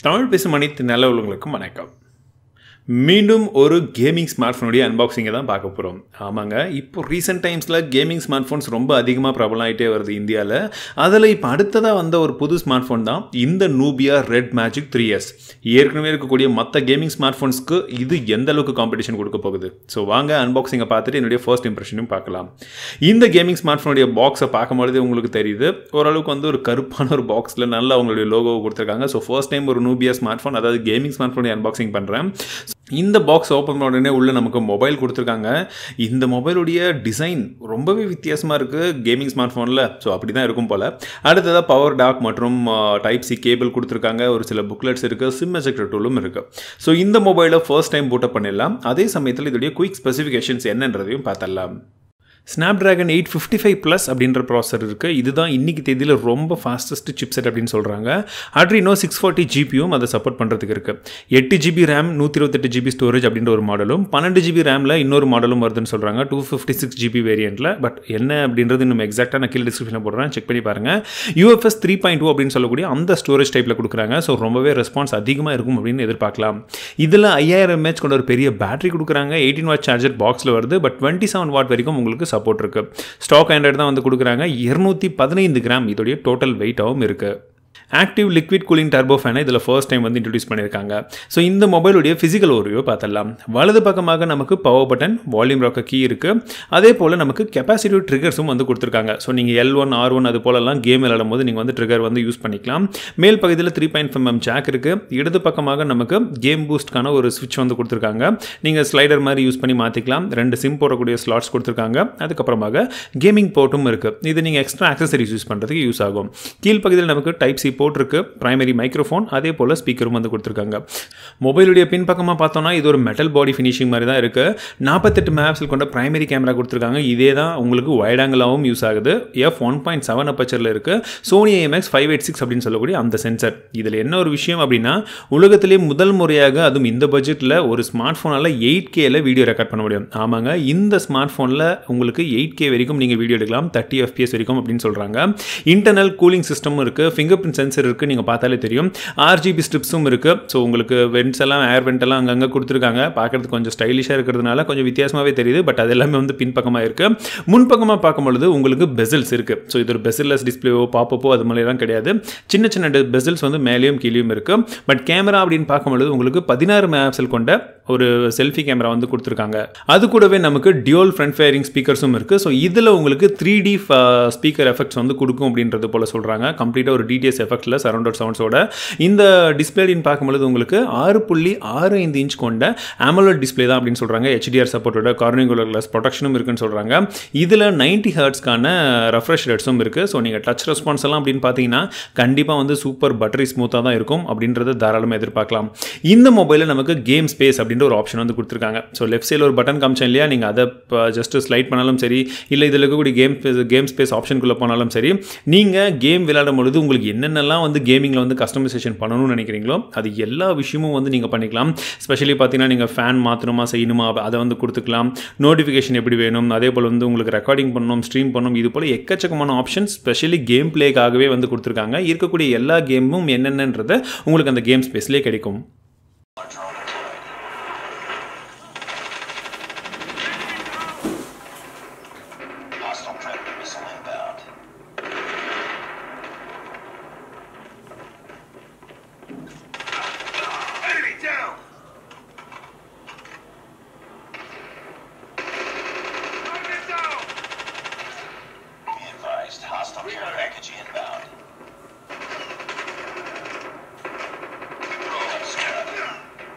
தமிழ் பேசும் அனைத்து நல்ல உள்ளவங்களுக்கும் வணக்கம் மீண்டும் ஒரு கேமிங் ஸ்மார்ட் ஃபோனுடைய அன்பாக்சிங்கை தான் பார்க்க போகிறோம் ஆமாங்க இப்போ ரீசெண்ட் டைம்ஸில் கேமிங் ஸ்மார்ட் ஃபோன்ஸ் ரொம்ப அதிகமாக பிரபலம் ஆகிட்டே வருது இந்தியாவில் அதில் இப்போ அடுத்ததாக வந்த ஒரு புது ஸ்மார்ட் ஃபோன் தான் இந்த Nubia Red Magic three S ஏற்கனவே இருக்கக்கூடிய மற்ற கேமிங் ஸ்மார்ட் ஃபோன்ஸ்க்கு இது எந்த அளவுக்கு காம்படிஷன் கொடுக்க போகுது ஸோ வாங்க அன்பாக்சிங்கை பார்த்துட்டு என்னுடைய ஃபர்ஸ்ட் இம்ப்ரெஷனையும் பார்க்கலாம் இந்த கேமிங் ஸ்மார்ட் ஃபோனுடைய பாக்ஸை பார்க்கும்பொழுது உங்களுக்கு தெரியுது ஓரளவுக்கு வந்து ஒரு கருப்பான ஒரு பாக்ஸில் நல்லா அவங்களுடைய லோகோவை கொடுத்துருக்காங்க ஸோ ஃபர்ஸ்ட் டைம் ஒரு நூபியா ஸ்மார்ட் ஃபோன் அதாவது கேமிங் ஸ்மார்ட் ஃபோனை அன்பாக்சிங் பண்ணுறேன் இந்த பாக்ஸ் ஓப்பன் பண்ண உடனே உள்ள நமக்கு மொபைல் கொடுத்துருக்காங்க இந்த மொபைலுடைய டிசைன் ரொம்பவே வித்தியாசமாக இருக்குது கேமிங் ஸ்மார்ட் ஃபோனில் ஸோ அப்படி தான் இருக்கும் போல் அடுத்ததாக பவர் டாக் மற்றும் டைப் சி கேபிள் கொடுத்துருக்காங்க ஒரு சில புக்லெட்ஸ் இருக்குது சிம் எஜெக்டர் டூலும் இருக்குது ஸோ இந்த மொபைலை ஃபர்ஸ்ட் டைம் பூட்டப் பண்ணிடலாம் அதே சமயத்தில் இதோடைய குயிக் ஸ்பெசிஃபிகேஷன்ஸ் என்னன்றதையும் பார்த்தரலாம் Snapdragon eight fifty five plus அப்படின்ற ப்ராசர் இருக்குது இதுதான் இன்றைக்கி தேதியில் ரொம்ப ஃபாஸ்டஸ்ட் சிப்செட் அப்படின்னு சொல்கிறாங்க அட்ரினோ சிக்ஸ் ஃபார்ட்டி ஜிபியும் அதை சப்போர்ட் பண்ணுறதுக்கு இருக்குது எட்டு ஜிபி ரேம் நூற்றி இருபத்தெட்டு ஜிபி ஸ்டோரேஜ் அப்படின்ற ஒரு மாடலும் பன்னெண்டு ஜிபி ரேமில் இன்னொரு மாடலும் வருதுன்னு சொல்கிறாங்க டூ ஃபிஃப்டி சிக்ஸ் ஜிபி வேரியண்ட்டில் பட் என்ன அப்படின்றது இன்னும் எக்ஸாக்டாக நான் கீழே டிஸ்கிரிப்ஷனில் போடுறேன் செக் பண்ணி பாருங்கள் யூஎஃப்எஸ் த்ரீ பாயிண்ட் டூ அப்படின்னு சொல்லக்கூடிய அந்த ஸ்டோரேஜ் டைப்பில் கொடுக்குறாங்க ஸோ ரொம்பவே ரெஸ்பான்ஸ் அதிகமாக இருக்கும் அப்படின்னு எதிர்பார்க்கலாம் இதில் ஐயாயிரம் எம்ஏஹெச் கொண்ட ஒரு பெரிய பேட்டரி கொடுக்குறாங்க எயிட்டின் வாட் சார்ஜர் பாக்ஸில் வருது பட் டுவெண்ட்டி செவன் வாட் வரைக்கும் உங்களுக்கு சப்போர்ட் இருக்குது ஸ்டாக் ஆண்ட்ராய்டு தான் வந்து கொடுக்குறாங்க இருநூற்றி பதினைந்து கிராம் இதோடைய டோட்டல் வெயிட்டாகவும் இருக்குது ஆக்டிவ் லிக்விட் கூலிங் டர்போ ஃபேனை இதில் ஃபர்ஸ்ட் டைம் வந்து இன்ட்ரடியூஸ் பண்ணியிருக்காங்க ஸோ இந்த மொபைலுடைய ஃபிசிக்கல் ஓரியோ பார்த்துடலாம் வலது பக்கமாக நமக்கு power button volume rocker key இருக்குது அதே போல் நமக்கு கெப்பாசிட்டிவ் ட்ரிகர்ஸும் வந்து கொடுத்துருக்காங்க ஸோ நீங்கள் எல் ஒன் ஆர் ஒன் அது போலலாம் கேம் விளையாடும் போது நீங்கள் வந்து ட்ரிகர் வந்து யூஸ் பண்ணிக்கலாம் மேல் பகுதியில் three point five M jack இருக்குது இடது பக்கமாக நமக்கு கேம் பூஸ்ட்கான ஒரு சுவிட்ச் வந்து கொடுத்துருக்காங்க நீங்கள் ஸ்லைடர் மாதிரி யூஸ் பண்ணி மாற்றிக்கலாம் ரெண்டு சிம் போடக்கூடிய ஸ்லாட்ஸ் கொடுத்துருக்காங்க அதுக்கப்புறமாக கேமிங் போர்ட்டும் இருக்குது இது நீங்கள் எக்ஸ்ட்ரா ஆக்சசரிஸ் யூஸ் பண்ணுறதுக்கு யூஸ் ஆகும் கீழ்ப்பகுதியில் நமக்கு டைப் சி போர்ட் இருக்கு பிரைமரி மைக்ரோஃபோன் அதே போல் ஸ்பீக்கரும் வந்து கொடுத்துருக்காங்க மொபைலுடைய பின்பக்கமாக பார்த்தோம்னா இது ஒரு மெட்டல் பாடி ஃபினிஷிங் மாதிரி தான் இருக்குது நாற்பத்தெட்டு மேப்ஸில் கொண்ட பிரைமரி கேமரா கொடுத்துருக்காங்க இதே தான் உங்களுக்கு வைட் ஆங்கிளாகவும் யூஸ் ஆகுது எஃப் ஒன் பாயிண்ட் செவன் அப்பச்சரில் இருக்குது Sony AMX five eight six அப்படின்னு சொல்லக்கூடிய அந்த சென்சர் இதில் என்ன ஒரு விஷயம் அப்படின்னா உலகத்திலே முதல் முறையாக அதுவும் இந்த பட்ஜெட்டில் ஒரு ஸ்மார்ட் ஃபோனால் எயிட் கேல வீடியோ ரெக்கார்ட் பண்ண முடியும் ஆமாங்க இந்த ஸ்மார்ட் ஃபோனில் உங்களுக்கு எயிட் கே வரைக்கும் நீங்கள் வீடியோ எடுக்கலாம் தேர்ட்டி எஃபிஎஸ் வரைக்கும் அப்படின்னு சொல்கிறாங்க இன்டர்னல் கூலிங் சிஸ்டமும் இருக்குது ஃபிங்கர் பிரிண்ட் சென்சர் இருக்குது நீங்கள் பார்த்தாலே தெரியும் ஆர்ஜிபி ஸ்ட்ரிப்ஸும் இருக்குது ஸோ உங்களுக்கு வென்ட்ஸ் எல்லாம் ஏர் வெண்ட் எல்லாம் அங்கங்கே கொடுத்துருக்காங்க பார்க்குறதுக்கு கொஞ்சம் ஸ்டைலிஷாக இருக்கிறதுனால கொஞ்சம் வித்தியாசமாகவே தெரியுது பட் அது எல்லாமே வந்து பின்பக்கமாக இருக்குது முன்பக்கமாக பார்க்கும்பொழுது உங்களுக்கு பெசல்ஸ் இருக்குது ஸோ இது ஒரு பெசல்லஸ் டிஸ்பிளேவோ பாப்பப்போ அது மாதிரிலாம் கிடையாது சின்ன சின்ன பெசல்ஸ் வந்து மேலேயும் கீழேயும் இருக்குது பட் கேமரா அப்படின்னு பார்க்கும்பொழுது உங்களுக்கு பதினாறு மெகாபிக்சல் கொண்ட ஒரு செல்ஃபி கேமரா வந்து கொடுத்துருக்காங்க அது கூடவே நமக்கு டியோல் ஃப்ரண்ட் ஃபயரிங் ஸ்பீக்கர்ஸும் இருக்குது ஸோ இதில் உங்களுக்கு த்ரீ டி ஸ்பீக்கர் எஃபெக்ட்ஸ் வந்து கொடுக்கும் அப்படின்றது போல் சொல்கிறாங்க கம்ப்ளீட்டாக ஒரு டிடிஎஸ் எஃபெக்ட்டில் சரௌண்டட் சவுண்ட்ஸோட இந்த டிஸ்பிளேன்னு பார்க்கும்பொழுது உங்களுக்கு ஆறு புள்ளி ஆறு ஐந்து இன்ச் கொண்ட ஆமலோட் டிஸ்பிளே தான் அப்படின்னு சொல்கிறாங்க ஹெச்டிஆர் சப்போர்ட்டோட கார்னிகுலர் கிளாஸ் ப்ரொடக்ஷனும் இருக்குன்னு சொல்கிறாங்க இதில் நைன்ட்டி ஹர்ட்ஸ்க்கான ரெஃப்ரெஷ் ரேட்ஸும் இருக்குது ஸோ நீங்கள் டச் ரெஸ்பான்ஸ் எல்லாம் அப்படின்னு பார்த்தீங்கன்னா கண்டிப்பாக வந்து சூப்பர் பட்டரி ஸ்மூத்தாக தான் இருக்கும் அப்படின்றத தாராளமாக எதிர்பார்க்கலாம் இந்த மொபைலில் நமக்கு கேம் ஸ்பேஸ் அப்படின்ற ஒரு ஆப்ஷன் வந்து கொடுத்துருக்காங்க ஸோ லெஃப்ட் சைடில் ஒரு பட்டன் காமிச்சேன் இல்லையா நீங்கள் அதை ஜஸ்ட் ஸ்லைட் பண்ணாலும் சரி இல்லை இதில் இருக்கக்கூடிய கேம் கேம் ஸ்பேஸ் ஆப்ஷனுக்குள்ளே போனாலும் சரி நீங்கள் கேம் விளையாடும் பொழுது உங்களுக்கு என்னென்னலாம் வந்து கேமிங்கில் வந்து கஸ்டமைசேஷன் பண்ணணும்னு நினைக்கிறீங்களோ அது எல்லா விஷயமும் வந்து நீங்கள் பண்ணிக்கலாம் ஸ்பெஷலி பார்த்தீங்கன்னா நீங்கள் ஃபேன் மாற்றணுமா செய்யணுமா அதை வந்து கொடுத்துக்கலாம் நோட்டிஃபிகேஷன் எப்படி வேணும் அதே போல் வந்து உங்களுக்கு ரெக்கார்டிங் பண்ணணும் ஸ்ட்ரீம் பண்ணணும் இது போல் எக்கச்சக்கமான ஆப்ஷன் ஸ்பெஷலி கேம் பிளேக்காகவே வந்து கொடுத்துருக்காங்க இருக்கக்கூடிய எல்லா கேமும் என்னென்னன்றதை உங்களுக்கு அந்த கேம் ஸ்பேஸ்லேயே கிடைக்கும் Hostile predator missile inbound. Enemy down! Target down! Be advised, hostile care package inbound. Let's go.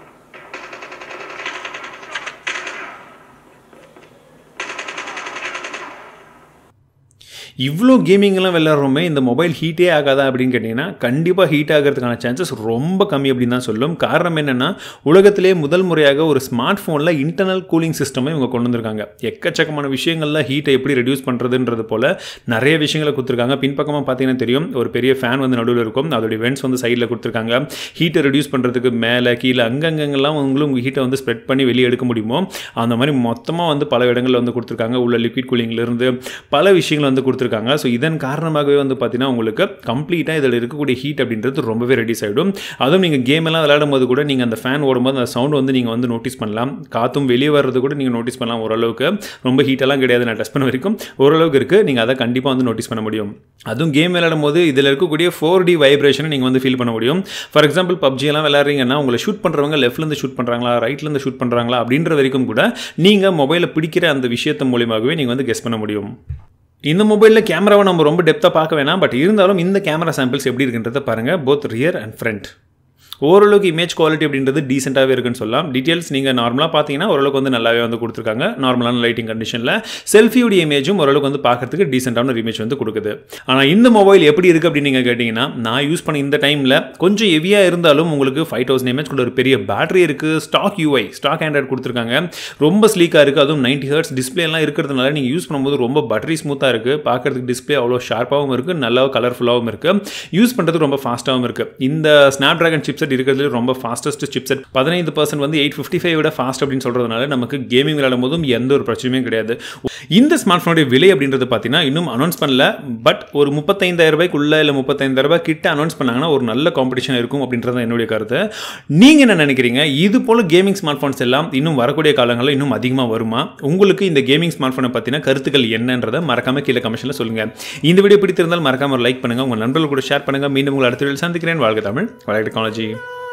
இவ்வளோ கேமிங்லாம் விளையாடுறோமே இந்த மொபைல் ஹீட்டே ஆகாதா அப்படின்னு கேட்டிங்கன்னா கண்டிப்பாக ஹீட் ஆகிறதுக்கான சான்சஸ் ரொம்ப கம்மி அப்படின்னு தான் சொல்லும் காரணம் என்னென்னா உலகத்திலே முதல் முறையாக ஒரு ஸ்மார்ட் ஃபோனில் இன்டர்னல் கூலிங் சிஸ்டமே இவங்க கொண்டு வந்திருக்காங்க எக்கச்சக்கமான விஷயங்களில் ஹீட்டை எப்படி ரெடியூஸ் பண்ணுறதுன்றது போல் நிறைய விஷயங்களை கொடுத்துருக்காங்க பின்பக்கமாக பார்த்தீங்கன்னா தெரியும் ஒரு பெரிய ஃபேன் வந்து நடுவில் இருக்கும் அதோடைய வென்ட்ஸ் வந்து சைடில் கொடுத்துருக்காங்க ஹீட்டை ரெடியூஸ் பண்ணுறதுக்கு மேலே கீழே அங்கங்கெல்லாம் உங்களும் உங்கள் ஹீட்டை வந்து ஸ்ப்ரெட் பண்ணி வெளியே எடுக்க முடியுமோ அந்த மாதிரி மொத்தமாக வந்து பல இடங்களில் வந்து கொடுத்துருக்காங்க உள்ள லிக்விட் கூலிங்லேருந்து பல விஷயங்கள் வந்து கொடுத்துருக்காங்க கொடுத்துருக்காங்க ஸோ இதன் காரணமாகவே வந்து பார்த்தீங்கன்னா உங்களுக்கு கம்ப்ளீட்டாக இதில் இருக்கக்கூடிய ஹீட் அப்படின்றது ரொம்பவே ரெடியூஸ் ஆகிடும் அதுவும் நீங்கள் கேம் எல்லாம் விளையாடும் போது கூட நீங்கள் அந்த ஃபேன் ஓடும்போது அந்த சவுண்ட் வந்து நீங்கள் வந்து நோட்டீஸ் பண்ணலாம் காற்றும் வெளியே வர்றது கூட நீங்கள் நோட்டீஸ் பண்ணலாம் ஓரளவுக்கு ரொம்ப ஹீட்டெல்லாம் கிடையாது நான் டெஸ்ட் பண்ண வரைக்கும் ஓரளவுக்கு இருக்குது நீங்கள் அதை கண்டிப்பாக வந்து நோட்டீஸ் பண்ண முடியும் அதுவும் கேம் விளையாடும் போது இதில் இருக்கக்கூடிய ஃபோர் டி வைப்ரேஷனை நீங்கள் வந்து ஃபீல் பண்ண முடியும் ஃபார் எக்ஸாம்பிள் பப்ஜி எல்லாம் விளையாடுறீங்கன்னா உங்களை ஷூட் பண்ணுறவங்க லெஃப்ட்லேருந்து ஷூட் பண்ணுறாங்களா ரைட்லேருந்து ஷூட் பண்ணுறாங்களா அப்படின்ற வரைக்கும் கூட நீங்கள் மொபைலை பிடிக்கிற அந்த விஷயத்து மூலியமாகவே நீங்கள் வந்து கெஸ் பண்ண முடியும் இந்த மொபைலில் கேமராவை நம்ம ரொம்ப டெப்த்தாக பார்க்க வேணாம் பட் இருந்தாலும் இந்த கேமரா சாம்பிள்ஸ் எப்படி இருக்குன்றதை பாருங்கள் போத் ரியர் அண்ட் ஃப்ரண்ட் ஓரளவுக்கு இமேஜ் குவாலிட்டி அப்படின்றது டீசெண்டாகவே இருக்குன்னு சொல்லலாம் டீட்டெயில்ஸ் நீங்கள் நார்மலாக பார்த்தீங்கன்னா ஓரளவுக்கு வந்து நல்லாவே வந்து கொடுத்துருக்காங்க நார்மலான லைட்டிங் கண்டிஷனில் செல்ஃபியோடைய இமேஜும் ஓரளவுக்கு வந்து பார்க்கறதுக்கு டீசெண்டான ஒரு இமேஜ் வந்து கொடுக்குது ஆனால் இந்த மொபைல் எப்படி இருக்குது அப்படின்னு நீங்கள் கேட்டிங்கன்னா நான் யூஸ் பண்ண இந்த டைமில் கொஞ்சம் ஹெவியாக இருந்தாலும் உங்களுக்கு ஃபைவ் தௌசண்ட் எம்ஏஹெச் கூட ஒரு பெரிய பேட்டரி இருக்குது ஸ்டாக் யூஐ ஸ்டாக் ஆண்ட்ராய்ட் கொடுத்துருக்காங்க ரொம்ப ஸ்லீக்காக இருக்குது அதுவும் நைன்டி ஹர்ட்ஸ் டிஸ்பிளே எல்லாம் இருக்கிறதுனால நீங்கள் யூஸ் பண்ணும்போது ரொம்ப பட்டரி ஸ்மூத்தாக இருக்குது பார்க்கறதுக்கு டிஸ்பிளே அவ்வளோ ஷார்ப்பாகவும் இருக்குது நல்லா கலர்ஃபுல்லாகவும் இருக்குது யூஸ் பண்ணுறதுக்கு ரொம்ப ஃபாஸ்ட்டாகவும் இருக்குது இந்த ஸ்னாப் ட்ராகன் சிப்செட் இருக்கிறதுல ரொம்ப ஃபாஸ்டஸ்ட் சிப்செட் பதினைந்து பர்சன்ட் வந்து எயிட் ஃபிஃப்டி ஃபைவ் விட ஃபாஸ்ட் அப்படின்னு சொல்கிறதுனால நமக்கு கேமிங் விளையாடும் போதும் எந்த ஒரு பிரச்சனையும் கிடையாது இந்த ஸ்மார்ட் ஃபோனுடைய விலை அப்படின்றது பார்த்தீங்கன்னா இன்னும் அனௌன்ஸ் பண்ணல பட் ஒரு முப்பத்தைந்தாயிரம் ரூபாய்க்குள்ள இல்லை முப்பத்தைந்தாயிரம் ரூபாய் கிட்ட அனௌன்ஸ் பண்ணாங்கன்னா ஒரு நல்ல காம்படிஷன் இருக்கும் அப்படின்றது தான் என்னுடைய கருத்து நீங்கள் என்ன நினைக்கிறீங்க இது போல கேமிங் ஸ்மார்ட் ஃபோன்ஸ் எல்லாம் இன்னும் வரக்கூடிய காலங்களில் இன்னும் அதிகமாக வருமா உங்களுக்கு இந்த கேமிங் ஸ்மார்ட் ஃபோனை பற்றின கருத்துக்கள் என்னன்றதை மறக்காம கீழே கமெண்ட்ஸில் சொல்லுங்கள் இந்த வீடியோ பிடித்திருந்தால் மறக்காம லைக் பண்ணுங்கள் உங்கள் நண்பர்கள் கூட ஷேர் பண்ணுங்கள் மீண்டும் உங்களை அடுத்த வீடியோவில் சந்திக்கிறேன் வாழ்க தமிழ் வளர்க டெக்னாலஜி